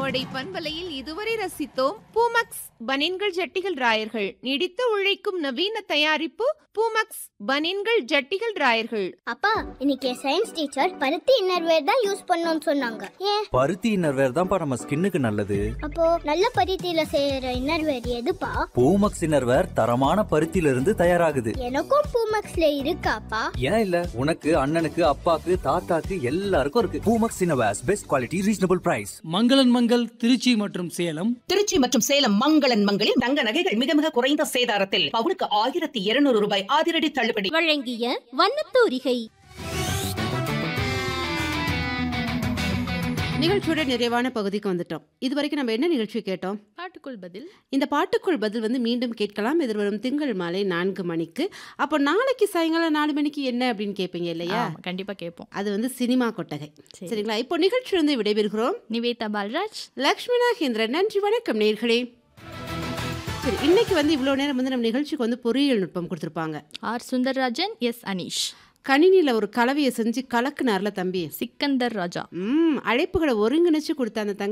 கோடை பண்பலையில் இதுவரை ரசித்தோம் பூமக்ஸ் பனின்கள் ஜட்டிகள் ராயர்கள் நீடித்து உழைக்கும் நவீன தயாரிப்பு பூமக்ஸ் பனின்கள் ஜட்டிகள் ராயர்கள் அப்பா இன்னைக்கு சயின்ஸ் டீச்சர் பருத்தி இன்னர்வேர் தான் யூஸ் பண்ணணும்னு சொன்னாங்க ஏன் பருத்தி இன்னர்வேர் தான்ப்பா நம்ம ஸ்கின்னுக்கு நல்லது அப்போ நல்ல பருத்தியில செய்யற இன்னர்வேர் எதுப்பா பூமக்ஸ் இன்னர்வேர் தரமான பருத்தியில இருந்து தயாராகுது எனக்கும் பூமக்ஸ்ல இருக்காப்பா ஏன் இல்ல உனக்கு அண்ணனுக்கு அப்பாக்கு தாத்தாக்கு எல்லாருக்கும் இருக்கு Poomex innerwears best quality reasonable price மங்களன் மங்கள் திருச்சி மற்றும் சேலம் திருச்சி மற்றும் சேலம் மங்களன் மங்களில் தங்க நகைகள் மிக மிக குறைந்த சேதாரத்தில் பவுனுக்கு ஆயிரத்தி இருநூறு ரூபாய் அதிரடி தள்ளுபடி வழங்கிய வண்ணத்தூரிகை நிகழ்ச்சியோட நிறைவான பகுதிக்கு வந்துட்டோம் இது வரைக்கும் நம்ம என்ன நிகழ்ச்சி கேட்டோம் பாட்டுக்குள் பதில் இந்த பாட்டுக்குள் பதில் வந்து மீண்டும் கேட்கலாம் எதிர்வரும் திங்கள் மாலை நான்கு மணிக்கு அப்போ நாளைக்கு சாயங்காலம் நாலு மணிக்கு என்ன அப்படின்னு கேட்பீங்க இல்லையா ஆமா, கண்டிப்பா கேட்போம் அது வந்து சினிமா கொட்டகை சரி. சரிங்களா இப்போ நிகழ்ச்சி வந்து விடைபெறுகிறோம் நிவேதா பால்ராஜ் லக்ஷ்மி நாகேந்திரன் நன்றி வணக்கம் நேர்களே சரி இன்னைக்கு வந்து இவ்வளோ நேரம் வந்து நம்ம நிகழ்ச்சிக்கு வந்து பொறியியல் நுட்பம் கொடுத்துருப்பாங்க ஆர் சுந்தர்ராஜன் எஸ் அனீஷ் கணினியில் ஒரு கலவையை செஞ்சு கலக்குனார்ல தம்பி சிக்கந்தர் ராஜா ம் அழைப்புகளை ஒருங்கிணைச்சு கொடுத்த அந்த தங்க